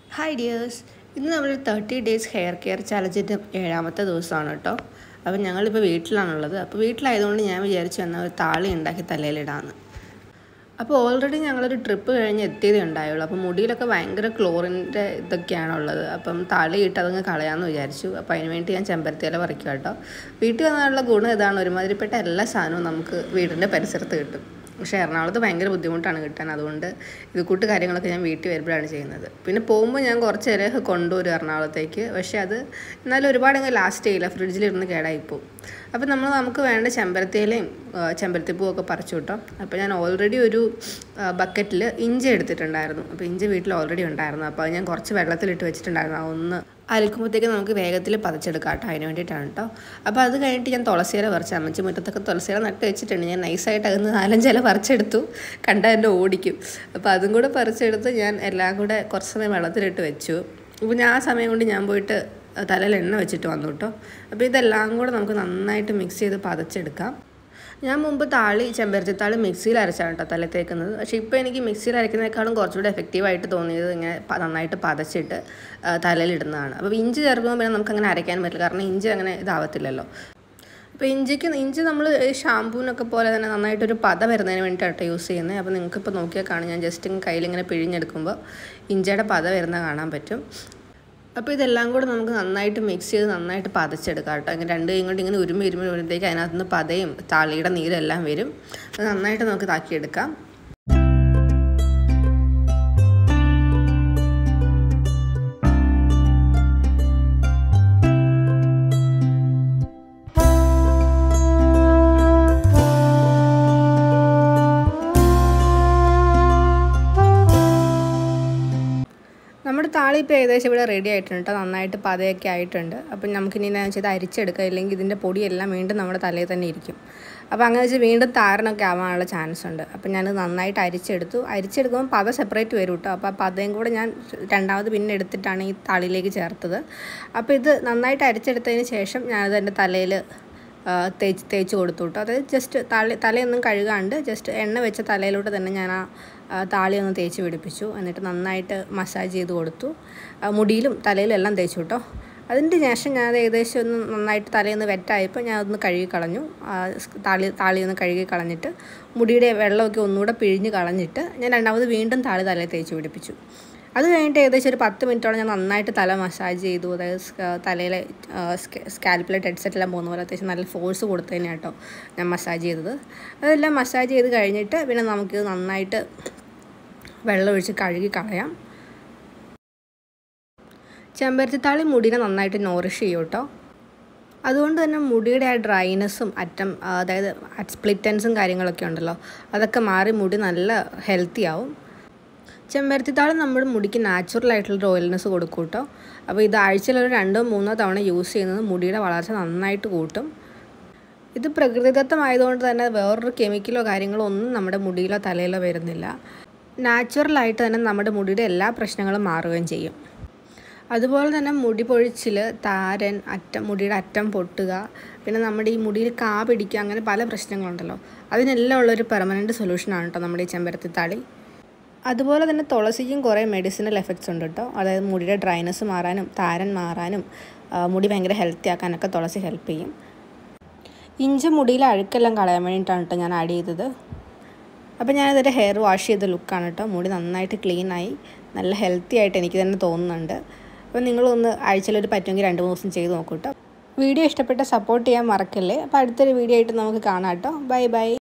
hi dears ഇന്ന് നമ്മൾ thirty days hair care ചലഞ്ചിൻ്റെ ഏഴാമത്തെ ദിവസമാണ് കേട്ടോ അപ്പം ഞങ്ങളിപ്പോൾ വീട്ടിലാണുള്ളത് അപ്പോൾ വീട്ടിലായതുകൊണ്ട് ഞാൻ വിചാരിച്ചു എന്നാൽ ഒരു താളി ഉണ്ടാക്കി തലയിലിടാമെന്ന് അപ്പോൾ ഓൾറെഡി ഞങ്ങളൊരു ട്രിപ്പ് കഴിഞ്ഞ് എത്തിയതേ ഉണ്ടായുള്ളൂ അപ്പോൾ മുടിയിലൊക്കെ ഭയങ്കര ക്ലോറിൻ്റെ ഇതൊക്കെയാണ് ഉള്ളത് അപ്പം താളി ഇട്ട് അതങ്ങ് കളയാമെന്ന് വിചാരിച്ചു അപ്പോൾ അതിന് വേണ്ടി ഞാൻ ചെമ്പരത്തിയില പറിക്കുക കേട്ടോ വീട്ടിൽ വന്നാലുള്ള ഗുണം ഇതാണ് ഒരുമാതിരിപ്പെട്ട എല്ലാ സാധനവും നമുക്ക് വീടിൻ്റെ പരിസരത്ത് കിട്ടും പക്ഷേ എറണാകുളത്ത് ഭയങ്കര ബുദ്ധിമുട്ടാണ് കിട്ടാൻ അതുകൊണ്ട് ഇത് കൂട്ട് കാര്യങ്ങളൊക്കെ ഞാൻ വീട്ടിൽ വരുമ്പോഴാണ് ചെയ്യുന്നത് പിന്നെ പോകുമ്പോൾ ഞാൻ കുറച്ച് നേരം കൊണ്ടുവരും എറണാകുളത്തേക്ക് പക്ഷേ അത് എന്നാലും ഒരുപാട് അങ്ങ് ലാസ്റ്റ് ചെയ്യില്ല ഫ്രിഡ്ജിലിരുന്ന് കേടായിപ്പോവും അപ്പോൾ നമ്മൾ നമുക്ക് വേണ്ട ചെമ്പരത്തിയിലയും ചെമ്പരത്തിപ്പൂവൊക്കെ പറിച്ചു കിട്ടോ അപ്പോൾ ഞാൻ ഓൾറെഡി ഒരു ബക്കറ്റിൽ ഇഞ്ചി എടുത്തിട്ടുണ്ടായിരുന്നു അപ്പോൾ ഇഞ്ചി വീട്ടിൽ ഓൾറെഡി ഉണ്ടായിരുന്നു അപ്പോൾ അത് ഞാൻ കുറച്ച് വെള്ളത്തിലിട്ട് വെച്ചിട്ടുണ്ടായിരുന്നു ഒന്ന് അലക്കുമ്പോഴത്തേക്ക് നമുക്ക് വേഗത്തിൽ പതച്ചെടുക്കാം കേട്ടോ അതിന് വേണ്ടിയിട്ടാണ് കേട്ടോ അപ്പോൾ അത് കഴിഞ്ഞിട്ട് ഞാൻ തുളസിയില പറിച്ച് അമ്മച്ചി മുറ്റത്തൊക്കെ തുളസിയില നട്ട് വെച്ചിട്ടുണ്ട് ഞാൻ നൈസായിട്ട് അകന്ന് നാലഞ്ചില പറിച്ചെടുത്തു കണ്ട എൻ്റെ ഓടിക്കും അപ്പോൾ അതും കൂടെ പറിച്ചെടുത്ത് ഞാൻ എല്ലാം കൂടെ കുറച്ച് സമയം വെള്ളത്തിലിട്ട് വെച്ചു അപ്പോൾ ഞാൻ ആ സമയം കൊണ്ട് ഞാൻ പോയിട്ട് തലയിൽ എണ്ണ വെച്ചിട്ട് വന്നു കേട്ടോ അപ്പോൾ ഇതെല്ലാം കൂടെ നമുക്ക് നന്നായിട്ട് മിക്സ് ചെയ്ത് പതച്ചെടുക്കാം ഞാൻ മുമ്പ് താളി ചെമ്പരത്തിത്താളി മിക്സിയിൽ അരച്ചാണ് കേട്ടോ തല തേക്കുന്നത് പക്ഷേ ഇപ്പോൾ എനിക്ക് മിക്സിയിൽ അരയ്ക്കുന്നതിനേക്കാളും കുറച്ചുകൂടി എഫക്റ്റീവായിട്ട് തോന്നിയത് ഇങ്ങനെ നന്നായിട്ട് പതച്ചിട്ട് തലയിലിടുന്നതാണ് അപ്പോൾ ഇഞ്ചി ചേർക്കുമ്പോൾ പിന്നെ നമുക്ക് അങ്ങനെ അരയ്ക്കാൻ പറ്റില്ല കാരണം ഇഞ്ചി അങ്ങനെ ഇതാവത്തില്ലല്ലോ അപ്പോൾ ഇഞ്ചിക്ക് ഇഞ്ചി നമ്മൾ ഷാമ്പൂവിനൊക്കെ പോലെ തന്നെ നന്നായിട്ടൊരു പത വരുന്നതിന് വേണ്ടിയിട്ടാണ് യൂസ് ചെയ്യുന്നത് അപ്പോൾ നിങ്ങൾക്കിപ്പോൾ നോക്കിയാൽ കാണാം ഞാൻ ജസ്റ്റ് കയ്യിലിങ്ങനെ പിഴിഞ്ഞെടുക്കുമ്പോൾ ഇഞ്ചിയുടെ പത വരുന്ന കാണാൻ പറ്റും അപ്പോൾ ഇതെല്ലാം കൂടെ നമുക്ക് നന്നായിട്ട് മിക്സ് ചെയ്ത് നന്നായിട്ട് പതച്ചെടുക്കാം കേട്ടോ ഇങ്ങനെ രണ്ട് കൈ കൊണ്ട് ഇങ്ങനെ ഉരുമി ഉരുമി വരുമ്പോഴത്തേക്ക് അതിനകത്ത് നിന്ന് പതയും താളിയുടെ നീരെല്ലാം വരും അത് നന്നായിട്ട് നമുക്ക് താക്കിയെടുക്കാം നമ്മുടെ താളി ഇപ്പോൾ ഏകദേശം ഇവിടെ റെഡി ആയിട്ടുണ്ട് കേട്ടോ നന്നായിട്ട് പതയൊക്കെ ആയിട്ടുണ്ട് അപ്പം നമുക്കിനി എന്താ വെച്ചാൽ ഇത് അരിച്ചെടുക്കുക ഇല്ലെങ്കിൽ ഇതിൻ്റെ പൊടിയെല്ലാം വീണ്ടും നമ്മുടെ തലയിൽ തന്നെ ഇരിക്കും അപ്പോൾ അങ്ങനെ വെച്ചാൽ വീണ്ടും താരനൊക്കെ ആവാനുള്ള ചാൻസ് ഉണ്ട് അപ്പം ഞാനത് നന്നായിട്ട് അരിച്ചെടുത്തു അരിച്ചെടുക്കുമ്പോൾ പത സെപ്പറേറ്റ് വരും കേട്ടോ അപ്പോൾ ആ പതയും കൂടെ ഞാൻ രണ്ടാമത് പിന്നെ എടുത്തിട്ടാണ് ഈ താളിയിലേക്ക് ചേർത്തത് അപ്പോൾ ഇത് നന്നായിട്ട് അരിച്ചെടുത്തതിന് ശേഷം ഞാനത് എൻ്റെ തലയിൽ തേച്ച് തേച്ച് കൊടുത്തു കേട്ടോ അതായത് ജസ്റ്റ് തല തലയൊന്നും കഴുകാണ്ട് ജസ്റ്റ് എണ്ണ വെച്ച തലയിലോട്ട് തന്നെ ഞാൻ ആ താളി ഒന്ന് തേച്ച് പിടിപ്പിച്ചു എന്നിട്ട് നന്നായിട്ട് മസാജ് ചെയ്ത് കൊടുത്തു മുടിയിലും തലയിലും എല്ലാം തേച്ചു കേട്ടോ അതിൻ്റെ ശേഷം ഞാൻ ഏകദേശം ഒന്ന് നന്നായിട്ട് തലയൊന്ന് വെറ്റായപ്പോൾ ഞാൻ അതൊന്ന് കഴുകി കളഞ്ഞു താളി താളി ഒന്ന് കഴുകി കളഞ്ഞിട്ട് മുടിയുടെ വെള്ളമൊക്കെ ഒന്നുകൂടെ പിഴിഞ്ഞ് കളഞ്ഞിട്ട് ഞാൻ രണ്ടാമത് വീണ്ടും താളി തലയിൽ തേച്ച് പിടിപ്പിച്ചു അത് കഴിഞ്ഞിട്ട് ഏകദേശം ഒരു പത്ത് മിനിറ്റോളം ഞാൻ നന്നായിട്ട് തല മസാജ് ചെയ്തു അതായത് തലയിലെ സ്കാൽപ്പിലെ ഡെഡ് സെറ്റെല്ലാം പോകുന്ന പോലെ അത്യാവശ്യം നല്ല ഫോഴ്സ് കൊടുത്തതിന് കേട്ടോ ഞാൻ മസാജ് ചെയ്തത് അതെല്ലാം മസാജ് ചെയ്ത് കഴിഞ്ഞിട്ട് പിന്നെ നമുക്ക് നന്നായിട്ട് വെള്ളം ഒഴിച്ച് കഴുകി കളയാം ചെമ്പരത്തിത്താളി മുടിനെ നന്നായിട്ട് നോറിഷ് ചെയ്യും കേട്ടോ അതുകൊണ്ട് തന്നെ മുടിയുടെ ആ ഡ്രൈനെസ്സും അറ്റം അതായത് സ്പ്ലിറ്റൻസും കാര്യങ്ങളൊക്കെ ഉണ്ടല്ലോ അതൊക്കെ മാറി മുടി നല്ല ഹെൽത്തി ആവും ചെമ്പരത്തിത്താളം നമ്മുടെ മുടിക്ക് നാച്ചുറൽ ആയിട്ടുള്ളൊരു ഓയിൽനെസ് കൊടുക്കും കേട്ടോ അപ്പോൾ ഇത് ആഴ്ചയിൽ ഒരു രണ്ടോ മൂന്നോ തവണ യൂസ് ചെയ്യുന്നത് മുടിയുടെ വളർച്ച നന്നായിട്ട് കൂട്ടും ഇത് പ്രകൃതിദത്തമായതുകൊണ്ട് തന്നെ വേറൊരു കെമിക്കലോ കാര്യങ്ങളോ ഒന്നും നമ്മുടെ മുടിയിലോ തലയിലോ വരുന്നില്ല നാച്ചുറലായിട്ട് തന്നെ നമ്മുടെ മുടിയുടെ എല്ലാ പ്രശ്നങ്ങളും മാറുകയും ചെയ്യും അതുപോലെ തന്നെ മുടി പൊഴിച്ചിൽ താരൻ അറ്റം മുടിയുടെ അറ്റം പൊട്ടുക പിന്നെ നമ്മുടെ ഈ മുടിയിൽ കാ പിടിക്കുക അങ്ങനെ പല പ്രശ്നങ്ങളുണ്ടല്ലോ അതിനെല്ലാം ഉള്ളൊരു പെർമനൻറ്റ് സൊല്യൂഷനാണ് കേട്ടോ നമ്മുടെ ഈ ചെമ്പരത്തിത്താളി അതുപോലെ തന്നെ തുളസിക്കും കുറേ മെഡിസിനൽ എഫക്ട്സ് ഉണ്ട് കേട്ടോ അതായത് മുടിയുടെ ഡ്രൈനസ് മാറാനും താരൻ മാറാനും മുടി ഭയങ്കര ഹെൽത്തി ആക്കാനൊക്കെ തുളസി ഹെൽപ്പ് ചെയ്യും ഇഞ്ചി മുടിയിലെ അഴുക്കെല്ലാം കളയാൻ വേണ്ടിയിട്ടാണ് കേട്ടോ ഞാൻ ആഡ് ചെയ്തത് അപ്പോൾ ഞാനിതിൻ്റെ ഹെയർ വാഷ് ചെയ്ത ലുക്കാണ് കേട്ടോ മുടി നന്നായിട്ട് ക്ലീനായി നല്ല ഹെൽത്തി ആയിട്ട് എനിക്ക് തന്നെ തോന്നുന്നുണ്ട് അപ്പോൾ നിങ്ങളൊന്ന് ആഴ്ചയിലൊരു പറ്റുമെങ്കിൽ രണ്ട് മൂന്ന് ദിവസം ചെയ്ത് നോക്കൂ കേട്ടോ വീഡിയോ ഇഷ്ടപ്പെട്ട സപ്പോർട്ട് ചെയ്യാൻ മറക്കല്ലേ അപ്പോൾ അടുത്തൊരു വീഡിയോ ആയിട്ട് നമുക്ക് കാണാം കേട്ടോ ബൈ ബൈ